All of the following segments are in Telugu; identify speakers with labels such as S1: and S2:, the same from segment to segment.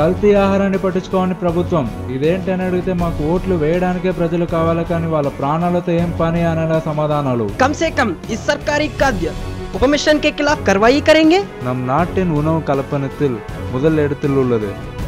S1: కల్తీ ఆహారాన్ని పట్టించుకోమని ప్రభుత్వం ఇదేంటని అడిగితే మాకు ఓట్లు వేయడానికే ప్రజలు కావాలి కానీ వాళ్ళ ప్రాణాలతో ఏం పని అనేలా సమాధానాలు
S2: कम से कम इस सरकारी खाद्य उपमिशन के खिलाफ कार्रवाई करेंगे
S1: நம் நாட்டின் உணவு கலப்பனத்தில் முதல் இடத்தில் உள்ளது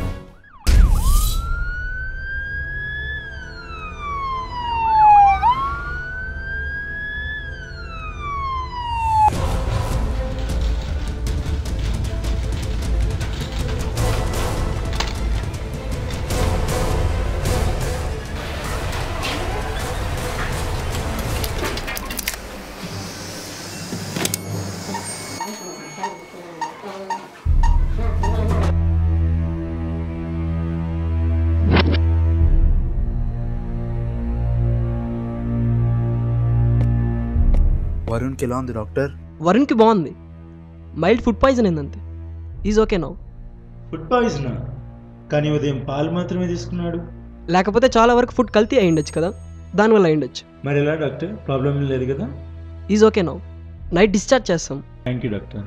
S3: వరుణ్కి ఎలా ఉంది డాక్టర్
S2: వరుణ్కి బాగుంది మైల్డ్ ఫుడ్ పాయిజన్ అయిందంతే is okay no
S4: food poison కానీ ఉదయం పాలు మాత్రమే తీసుకున్నాడు
S2: లేకపోతే చాలా వరకు ఫుడ్ కల్తీ అయి ఉండొచ్చు కదా దానివల్ల అయి ఉండొచ్చు
S4: మరి ఎలా డాక్టర్ ప్రాబ్లం లేదు కదా
S2: is okay no night discharge చేస్తాం
S4: thank you doctor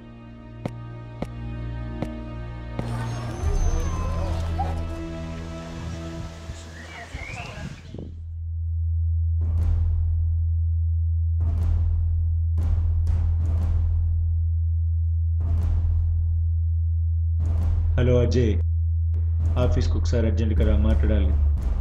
S4: hello Ajay ఆఫీస్కి ఒకసారి అర్జెంట్గా రా మాట్లాడాలి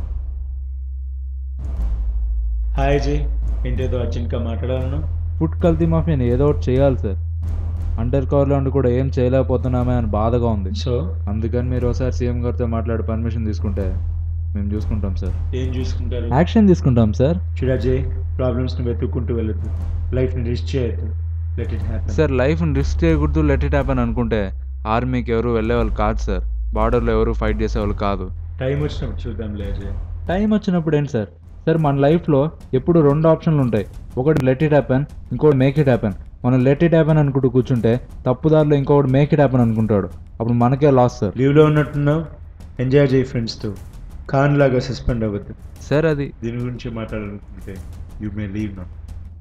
S4: హాయ్ అజయ్ ఏంటేదో అర్జెంట్గా మాట్లాడాలను
S1: ఫుడ్ కల్తీ మాఫియాని ఏదో ఒకటి చేయాలి సార్ అండర్ కవర్లో ఉండి కూడా ఏం చేయలేకపోతున్నామే అని బాధగా ఉంది
S4: సో
S1: అందుకని మీరు ఒకసారి సీఎం గారితో మాట్లాడి పర్మిషన్ తీసుకుంటే మేము చూసుకుంటాం సార్
S4: ఏం చూసుకుంటారు
S1: యాక్షన్ తీసుకుంటాం సార్
S4: చూడు అజయ్ ప్రాబ్లమ్స్ని వెతుక్కుంటూ వెళ్ళొద్దు లైఫ్ని రిస్క్ చేయొద్దు లెట్ ఇట్ హ్యాపన్
S1: సార్ లైఫ్ని రిస్క్ చేయకూడదు లెట్ ఇట్ హ్యాపెన్ అనుకుంటే ఆర్మీకి ఎవరు వెళ్ళేవాళ్ళు కాదు సార్ బార్డర్లో ఎవరు ఫైట్ చేసేవాళ్ళు కాదు
S4: టైం వచ్చినప్పుడు చూద్దాంలే అజయ్
S1: టైం వచ్చినప్పుడు ఏంటి సార్ సార్ మన లైఫ్లో ఎప్పుడు రెండు ఆప్షన్లు ఉంటాయి ఒకటి లెట్ ఇట్ హ్యాపెన్ ఇంకోటి మేక్ ఇట్ హ్యాపెన్ మనం లెట్ ఇట్ హ్యాపెన్ అనుకుంటూ కూర్చుంటే తప్పుదారిలో ఇంకొకటి మేక్ ఇట్ హ్యాపెన్ అనుకుంటాడు అప్పుడు మనకే లాస్ సార్
S4: లీవ్లో ఉన్నట్టున్నావు ఎంజాయ్ చేయి ఫ్రెండ్స్తో ఖాన్ లాగా సస్పెండ్ అవ్వద్దు
S1: సార్ అది
S4: దీని గురించి మాట్లాడాలనుకుంటే యూ మే లీవ్ నా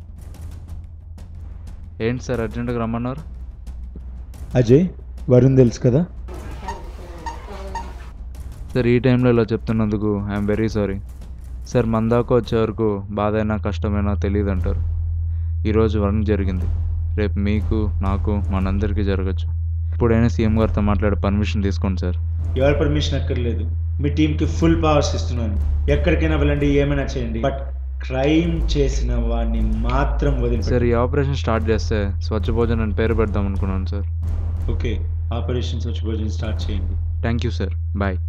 S1: ఏంటి సార్ అర్జెంటుగా రమ్మన్నారు
S4: అజయ్ వరుణ్ తెలుసు కదా
S1: సార్ ఈ టైంలో ఇలా చెప్తున్నందుకు ఐఎమ్ వెరీ సారీ సార్ మన దాకా వచ్చే వరకు బాధ అయినా కష్టమైనా తెలియదు అంటారు ఈరోజు వరకు జరిగింది రేపు మీకు నాకు మనందరికీ జరగచ్చు ఇప్పుడైనా సీఎం గారితో మాట్లాడే పర్మిషన్ తీసుకోండి సార్
S4: ఎవరి పర్మిషన్ అక్కర్లేదు మీ టీంకి ఫుల్ పవర్స్ ఇస్తున్నాను ఎక్కడికైనా వెళ్ళండి ఏమైనా చేయండి బట్ క్రైమ్ చేసిన వాడిని మాత్రం
S1: సార్
S4: వదిలి
S1: ఈ ఆపరేషన్ స్టార్ట్ చేస్తే స్వచ్ఛ భోజన్ అని పేరు పెడదాం అనుకున్నాను సార్
S4: ఓకే ఆపరేషన్స్ వచ్చి భోజనం స్టార్ట్ చేయండి
S1: థ్యాంక్ యూ సార్ బాయ్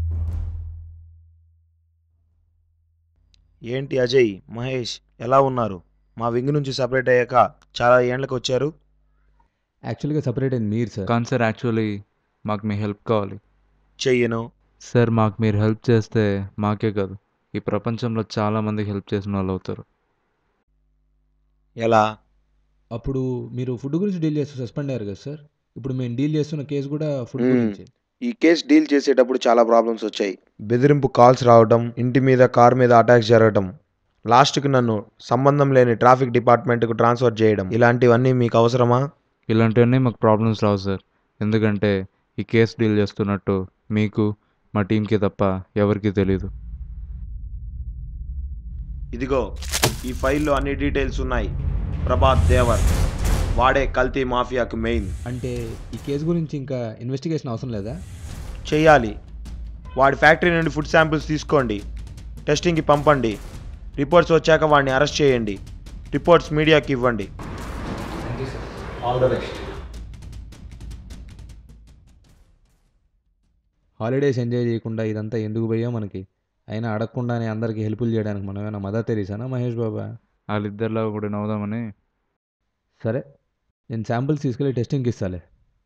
S5: ఏంటి అజయ్ మహేష్ ఎలా ఉన్నారు మా వింగ్ నుంచి సపరేట్ అయ్యాక చాలా ఏండ్లకు వచ్చారు
S6: యాక్చువల్గా సపరేట్ అయింది మీరు సార్
S1: కానీ సార్ యాక్చువల్లీ మాకు మీ హెల్ప్ కావాలి
S5: చెయ్యను
S1: సార్ మాకు మీరు హెల్ప్ చేస్తే మాకే కాదు ఈ ప్రపంచంలో చాలా మందికి హెల్ప్ చేసిన వాళ్ళు అవుతారు
S5: ఎలా
S6: అప్పుడు మీరు ఫుడ్ గురించి డీల్ చేస్తూ సస్పెండ్ అయ్యారు కదా సార్ ఇప్పుడు మేము డీల్ చేస్తున్న కేసు కూడా ఫుడ్
S5: మ్మ్.
S6: గురించి
S5: ఈ కేసు డీల్ చేసేటప్పుడు చాలా ప్రాబ్లమ్స్ వచ్చాయి బెదిరింపు కాల్స్ రావడం ఇంటి మీద కార్ మీద అటాక్స్ జరగడం లాస్ట్కి నన్ను సంబంధం లేని ట్రాఫిక్ డిపార్ట్మెంట్కు ట్రాన్స్ఫర్ చేయడం ఇలాంటివన్నీ మీకు అవసరమా
S1: ఇలాంటివన్నీ మాకు ప్రాబ్లమ్స్ రావు సార్ ఎందుకంటే ఈ కేసు డీల్ చేస్తున్నట్టు మీకు మా టీంకి తప్ప ఎవరికీ తెలీదు
S5: ఇదిగో ఈ ఫైల్లో అన్ని డీటెయిల్స్ ఉన్నాయి ప్రభాత్ దేవర్ వాడే కల్తీ మాఫియాకు మెయిన్
S6: అంటే ఈ కేసు గురించి ఇంకా ఇన్వెస్టిగేషన్ అవసరం లేదా
S5: చేయాలి వాడి ఫ్యాక్టరీ నుండి ఫుడ్ శాంపిల్స్ తీసుకోండి టెస్టింగ్కి పంపండి రిపోర్ట్స్ వచ్చాక వాడిని అరెస్ట్ చేయండి రిపోర్ట్స్ మీడియాకి ఇవ్వండి
S6: హాలిడేస్ ఎంజాయ్ చేయకుండా ఇదంతా ఎందుకు పోయా మనకి అయినా అడగకుండానే అందరికీ హెల్ప్లు చేయడానికి మనం ఏమైనా మదర్ తెరీసానా మహేష్ బాబా
S1: వాళ్ళిద్దరిలో కూడా నవ్వుదామని
S6: సరే నేను శాంపిల్స్ తీసుకెళ్ళి టెస్టింగ్కి ఇస్తాలే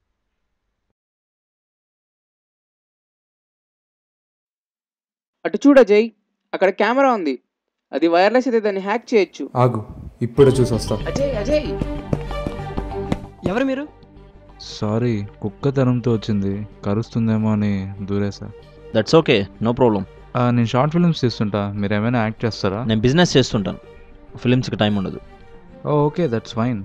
S7: అటు చూడ జై అక్కడ కెమెరా ఉంది అది వైర్లెస్ అయితే దాన్ని హ్యాక్ చేయొచ్చు
S8: ఆగు ఇప్పుడే చూసి వస్తా
S2: అజయ్ అజయ్ ఎవరు మీరు
S1: సారీ కుక్క తరంతో వచ్చింది కరుస్తుందేమో అని దూరేసా
S9: దట్స్ ఓకే నో ప్రాబ్లం
S1: ఆ, నేను షార్ట్ ఫిల్మ్స్ తీస్తుంటా మీరు ఏమైనా యాక్ట్ చేస్తారా
S9: నేను బిజినెస్ చేస్తుంటాను ఫిలిమ్స్కి టైం ఉండదు
S1: ఓకే దట్స్ ఫైన్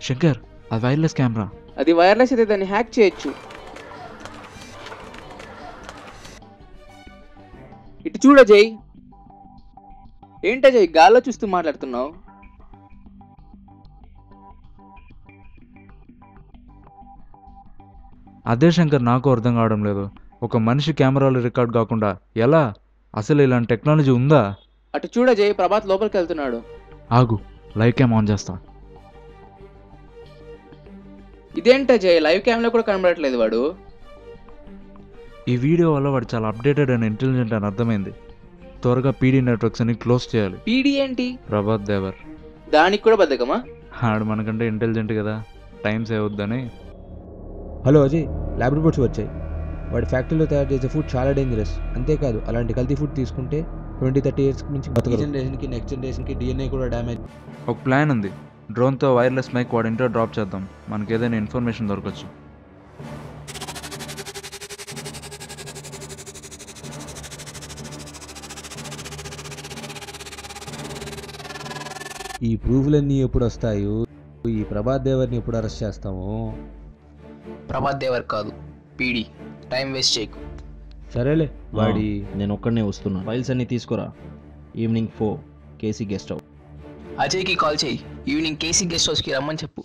S1: శంకర్ అది వైర్లెస్ కెమెరా
S7: అది వైర్లెస్ అయితే దాన్ని హ్యాక్ చేయొచ్చు ఇటు చూడ జై ఏంట జై గాల్లో చూస్తూ మాట్లాడుతున్నావు
S1: అదే శంకర్ నాకు అర్థం కావడం లేదు ఒక మనిషి కెమెరాలో రికార్డ్ కాకుండా ఎలా అసలు ఇలాంటి టెక్నాలజీ ఉందా
S7: అటు చూడ జై ప్రభాత్ లోపలికి వెళ్తున్నాడు
S1: ఆగు లైవ్ క్యామ్ ఆన్ చేస్తా
S7: ఇదేంట జై లైవ్ క్యామ్లో కూడా కనబడట్లేదు వాడు
S1: ఈ వీడియో వల్ల వాడు చాలా అప్డేటెడ్ అండ్ ఇంటెలిజెంట్ అని అర్థమైంది త్వరగా పీడీ నెట్వర్క్స్ అని క్లోజ్ చేయాలి
S7: పీడీ ఏంటి
S1: ప్రభాత్ దేవర్
S7: దానికి కూడా బద్దకమా
S1: ఆడు మనకంటే ఇంటెలిజెంట్ కదా టైం సేవ్ అవుద్దని
S6: హలో అజయ్ ల్యాబ్ రిపోర్ట్స్ వచ్చాయి వాడి ఫ్యాక్టరీలో తయారు చేసే ఫుడ్ చాలా డేంజరస్ అంతేకాదు అలాంటి కల్తీ ఫుడ్ తీసుకుంటే ట్వంటీ థర్టీ ఇయర్స్ నుంచి ఈ జనరేషన్కి నెక్స్ట్ జనరేషన్కి డిఎన్ఏ కూడా డ్యామేజ్
S1: ఒక ప్లాన్ ఉంది డ్రోన్తో వైర్లెస్ మైక్ వాడి ఇంట్లో డ్రాప్ చేద్దాం మనకి ఏదైనా ఇన్ఫర్మేషన్ దొరకచ్చు
S6: ఈ ప్రూఫ్లన్నీ ఎప్పుడు వస్తాయో ఈ ప్రభాత్ దేవర్ని ఎప్పుడు అరెస్ట్ చేస్తామో
S10: ప్రభాత్ దేవర్ కాదు పీడి టైం వేస్ట్ చేయకు
S6: సరేలే వాడి
S9: నేను ఒక్కడనే వస్తున్నా ఫైల్స్ అన్ని తీసుకురా evening four KC guest house
S10: అజయ్కి కాల్ చేయి ఈవినింగ్ కేసీ గెస్ట్ హౌస్కి రమ్మని చెప్పు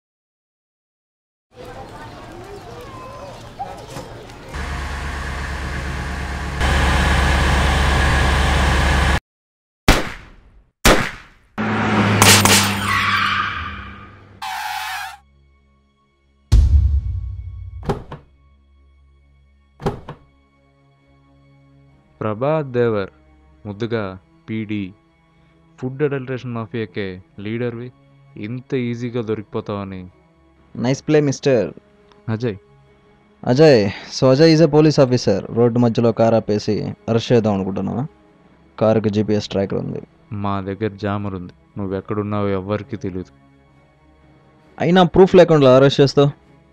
S1: ప్రభాత్ దేవర్ ముద్దుగా పీడీ ఫుడ్ అడల్ట్రేషన్ మాఫియాకే లీడర్వి ఇంత ఈజీగా దొరికిపోతావని
S9: nice play mister
S1: Ajay
S9: Ajay so Ajay is a police officer రోడ్డు మధ్యలో కార్ ఆపేసి అరెస్ట్ చేద్దాం అనుకుంటున్నావా కారుకి జీపీఎస్ ట్రాకర్ ఉంది
S1: మా దగ్గర జామర్ ఉంది నువ్వు ఎక్కడున్నావో ఎవ్వరికీ తెలియదు
S9: అయినా ప్రూఫ్ లేకుండా అరెస్ట్ చేస్తావు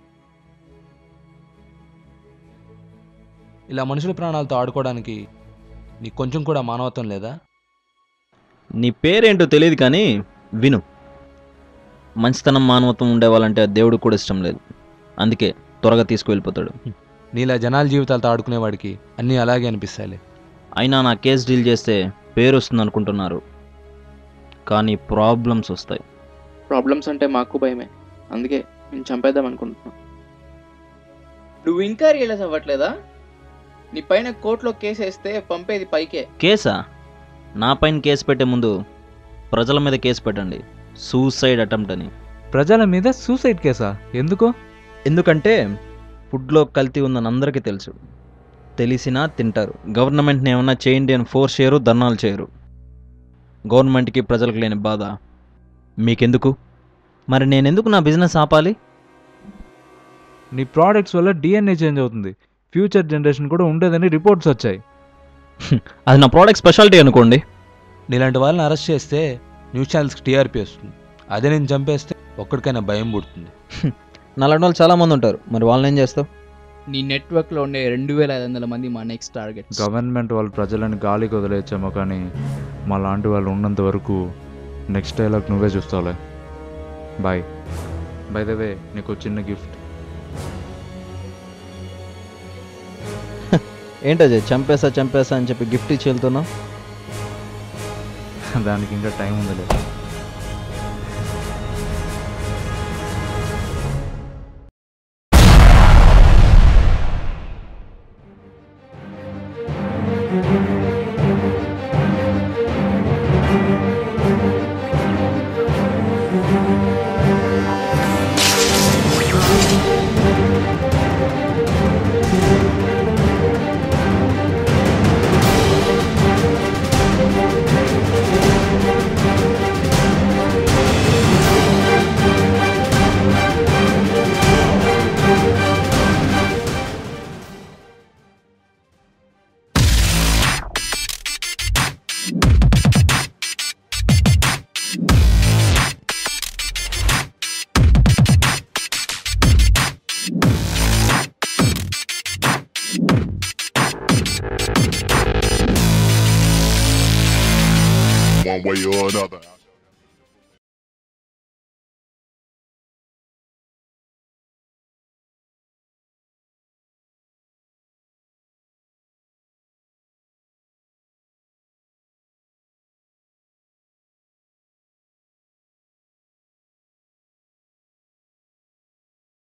S6: ఇలా మనుషుల ప్రాణాలతో ఆడుకోవడానికి నీకు కొంచెం కూడా మానవత్వం లేదా
S9: నీ పేరేంటో తెలియదు కానీ విను మంచితనం మానవత్వం ఉండేవాళ్ళంటే ఆ దేవుడికి కూడా ఇష్టం లేదు అందుకే త్వరగా తీసుకువెళ్ళిపోతాడు
S6: నీలా జనాల జీవితాలతో ఆడుకునేవాడికి అన్నీ అలాగే అనిపిస్తాయిలే
S9: అయినా నా కేసు డీల్ చేస్తే పేరు వస్తుంది అనుకుంటున్నారు కానీ ప్రాబ్లమ్స్ వస్తాయి
S7: ప్రాబ్లమ్స్ అంటే మాకు భయమే అందుకే నేను చంపేద్దాం అనుకుంటున్నా నువ్వు ఇంకా రియలైజ్ అవ్వట్లేదా నీ పైన కోర్టులో కేసు వేస్తే పంపేది పైకే
S9: కేసా నా పైన కేసు పెట్టే ముందు ప్రజల మీద కేసు పెట్టండి సూసైడ్ అటెంప్ట్ అని
S1: ప్రజల మీద సూసైడ్ కేసా ఎందుకు
S9: ఎందుకంటే ఫుడ్లో కల్తీ ఉందని అందరికీ తెలుసు తెలిసినా తింటారు గవర్నమెంట్ని ఏమన్నా చేయండి అని ఫోర్స్ చేయరు ధర్నాలు చేయరు గవర్నమెంట్కి ప్రజలకు లేని బాధ మీకెందుకు మరి నేనెందుకు నా బిజినెస్ ఆపాలి
S1: నీ ప్రోడక్ట్స్ వల్ల డిఎన్ఏ చేంజ్ అవుతుంది ఫ్యూచర్ జనరేషన్ కూడా ఉండేదని రిపోర్ట్స్ వచ్చాయి
S9: అది నా ప్రోడక్ట్ స్పెషాలిటీ అనుకోండి
S6: నీలాంటి వాళ్ళని అరెస్ట్ చేస్తే న్యూస్ ఛానల్స్కి టీఆర్పీ వస్తుంది అదే నేను చంపేస్తే ఒక్కడికైనా భయం పుడుతుంది
S9: నాలాంటి వాళ్ళు చాలామంది ఉంటారు మరి వాళ్ళని ఏం చేస్తావు
S10: నీ నెట్వర్క్లో ఉండే రెండు వేల ఐదు వందల మంది మా నెక్స్ట్ టార్గెట్
S1: గవర్నమెంట్ వాళ్ళు ప్రజలని గాలికి వదిలేచ్చామో కానీ మా లాంటి వాళ్ళు ఉన్నంత వరకు నెక్స్ట్ డైలాగ్ నువ్వే చూస్తావులే బాయ్ బై ద వే నీకు ఒక చిన్న గిఫ్ట్
S9: ఏంటది చంపేసా చంపేసా అని చెప్పి గిఫ్ట్ ఇచ్చి వెళ్తున్నావు
S1: దానికి ఇంకా టైం ఉందిలే
S11: one way or another.